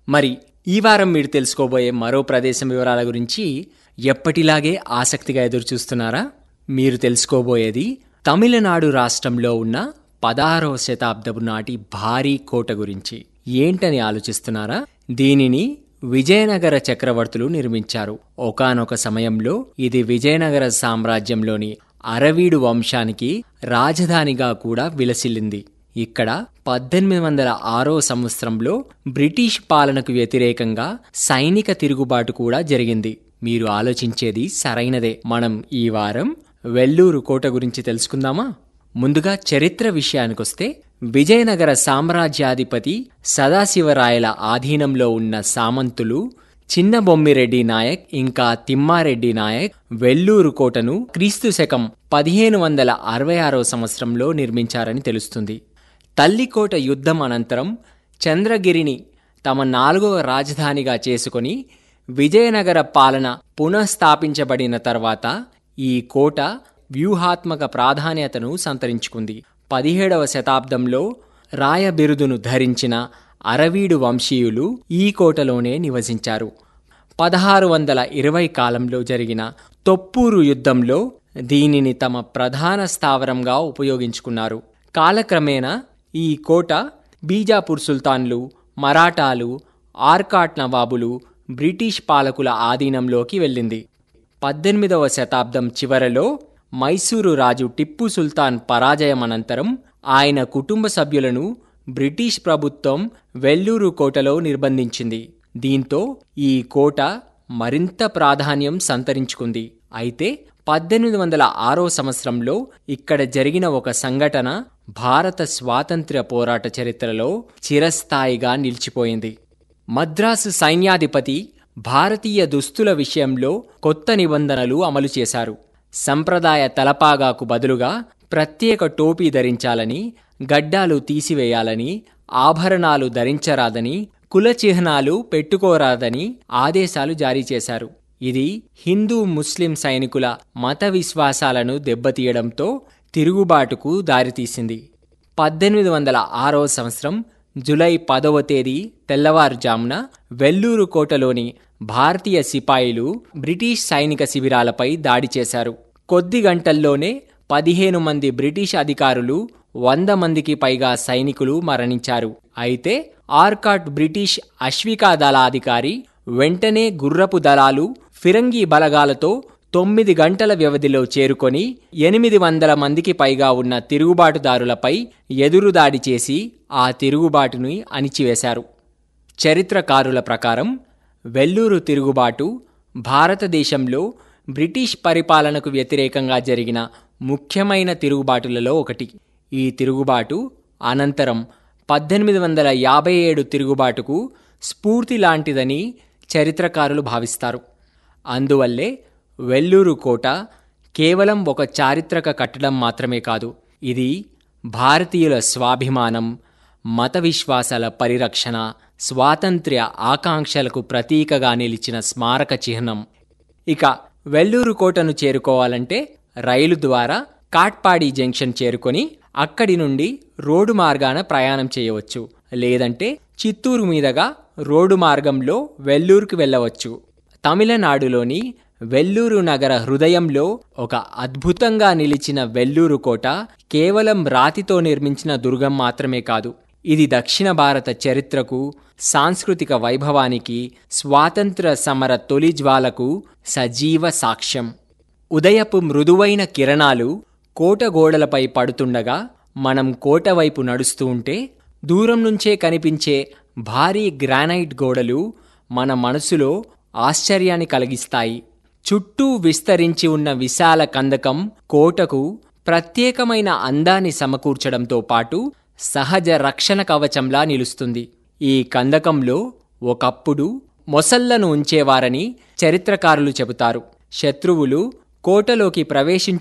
మరి ఈ వారం మీరు తెలుసుకోబోయే మరో ప్రదేశం వివరాల గురించి ఎప్పటిలాగే ఆసక్తిగా ఎదురుచూస్తున్నారా మీరు తెలుసుకోబోయేది తమిళనాడు రాష్ట్రంలో ఉన్న పదహారవ శతాబ్దపు నాటి భారీ కోట గురించి ఏంటని ఆలోచిస్తున్నారా దీనిని విజయనగర చక్రవర్తులు నిర్మించారు ఒకానొక సమయంలో ఇది విజయనగర సామ్రాజ్యంలోని అరవీడు వంశానికి రాజధానిగా కూడా విలసిల్లింది ఇక్కడ పద్దెనిమిది వందల ఆరో సంవత్సరంలో బ్రిటిష్ పాలనకు వ్యతిరేకంగా సైనిక తిరుగుబాటు కూడా జరిగింది మీరు ఆలోచించేది సరైనదే మనం ఈ వారం వెల్లూరు కోట గురించి తెలుసుకుందామా ముందుగా చరిత్ర విషయానికొస్తే విజయనగర సామ్రాజ్యాధిపతి సదాశివరాయల ఆధీనంలో ఉన్న సామంతులు చిన్న బొమ్మిరెడ్డి నాయక్ ఇంకా తిమ్మారెడ్డి నాయక్ వెల్లూరు కోటను క్రీస్తు శకం పదిహేను వందల అరవై ఆరో సంవత్సరంలో నిర్మించారని తెలుస్తుంది తల్లికోట యుద్ధం అనంతరం చంద్రగిరిని తమ నాలుగవ రాజధానిగా చేసుకొని విజయనగర పాలన పునఃస్థాపించబడిన తర్వాత ఈ కోట వ్యూహాత్మక ప్రాధాన్యతను సంతరించుకుంది పదిహేడవ శతాబ్దంలో రాయ బిరుదును ధరించిన అరవీడు వంశీయులు ఈ కోటలోనే నివసించారు పదహారు వందల ఇరవై కాలంలో జరిగిన తొప్పూరు యుద్ధంలో దీనిని తమ ప్రధాన స్థావరంగా ఉపయోగించుకున్నారు కాలక్రమేణా ఈ కోట బీజాపూర్ సుల్తాన్లు మరాఠాలు ఆర్కాట్ నవాబులు బ్రిటిష్ పాలకుల ఆధీనంలోకి వెళ్ళింది పద్దెనిమిదవ శతాబ్దం చివరలో మైసూరు రాజు టిప్పు సుల్తాన్ పరాజయం అనంతరం ఆయన కుటుంబ సభ్యులను బ్రిటిష్ ప్రభుత్వం వెల్లూరు కోటలో నిర్బంధించింది దీంతో ఈ కోట మరింత ప్రాధాన్యం సంతరించుకుంది అయితే పద్దెనిమిది వందల ఆరో సంవత్సరంలో ఇక్కడ జరిగిన ఒక సంఘటన భారత స్వాతంత్ర్య పోరాట చరిత్రలో చిరస్థాయిగా నిలిచిపోయింది మద్రాసు సైన్యాధిపతి భారతీయ దుస్తుల విషయంలో కొత్త నిబంధనలు అమలు చేశారు సంప్రదాయ తలపాగాకు బదులుగా ప్రత్యేక టోపీ ధరించాలని గడ్డాలు తీసివేయాలని ఆభరణాలు ధరించరాదని కుల చిహ్నాలు పెట్టుకోరాదని ఆదేశాలు జారీ చేశారు ఇది హిందూ ముస్లిం సైనికుల మత విశ్వాసాలను దెబ్బతీయడంతో తిరుగుబాటుకు దారితీసింది పద్దెనిమిది వందల ఆరో సంవత్సరం జులై పదవ తేదీ తెల్లవారుజామున వెల్లూరు కోటలోని భారతీయ సిపాయిలు బ్రిటిష్ సైనిక శిబిరాలపై దాడి చేశారు కొద్ది గంటల్లోనే పదిహేను మంది బ్రిటిష్ అధికారులు వంద మందికి పైగా సైనికులు మరణించారు అయితే ఆర్కాట్ బ్రిటిష్ అశ్వికా దళాధికారి వెంటనే గుర్రపు దళాలు ఫిరంగి బలగాలతో తొమ్మిది గంటల వ్యవధిలో చేరుకొని ఎనిమిది వందల మందికి పైగా ఉన్న తిరుగుబాటుదారులపై ఎదురుదాడి చేసి ఆ తిరుగుబాటుని అణిచివేశారు చరిత్రకారుల ప్రకారం వెల్లూరు తిరుగుబాటు భారతదేశంలో బ్రిటిష్ పరిపాలనకు వ్యతిరేకంగా జరిగిన ముఖ్యమైన తిరుగుబాటులలో ఒకటి ఈ తిరుగుబాటు అనంతరం పద్దెనిమిది వందల యాభై ఏడు తిరుగుబాటుకు స్ఫూర్తి లాంటిదని చరిత్రకారులు భావిస్తారు అందువల్లే వెల్లూరు కోట కేవలం ఒక చారిత్రక కట్టడం మాత్రమే కాదు ఇది భారతీయుల స్వాభిమానం మత విశ్వాసాల పరిరక్షణ స్వాతంత్ర్య ఆకాంక్షలకు ప్రతీకగా నిలిచిన స్మారక చిహ్నం ఇక వెల్లూరు కోటను చేరుకోవాలంటే రైలు ద్వారా కాట్పాడి జంక్షన్ చేరుకొని అక్కడి నుండి రోడ్డు మార్గాన ప్రయాణం చేయవచ్చు లేదంటే చిత్తూరు మీదుగా రోడ్డు మార్గంలో వెల్లూరుకు వెళ్ళవచ్చు తమిళనాడులోని వెల్లూరు నగర హృదయంలో ఒక అద్భుతంగా నిలిచిన వెల్లూరు కోట కేవలం రాతితో నిర్మించిన దుర్గం మాత్రమే కాదు ఇది దక్షిణ భారత చరిత్రకు సాంస్కృతిక వైభవానికి స్వాతంత్ర సమర తొలి జ్వాలకు సజీవ సాక్ష్యం ఉదయపు మృదువైన కిరణాలు కోట గోడలపై పడుతుండగా మనం కోట వైపు నడుస్తూ ఉంటే దూరం నుంచే కనిపించే భారీ గ్రానైట్ గోడలు మన మనసులో ఆశ్చర్యాన్ని కలిగిస్తాయి చుట్టూ విస్తరించి ఉన్న విశాల కందకం కోటకు ప్రత్యేకమైన అందాన్ని సమకూర్చడంతో పాటు సహజ రక్షణ కవచంలా నిలుస్తుంది ఈ కందకంలో ఒకప్పుడు మొసళ్లను ఉంచేవారని చరిత్రకారులు చెబుతారు శత్రువులు కోటలోకి ప్రవేశించ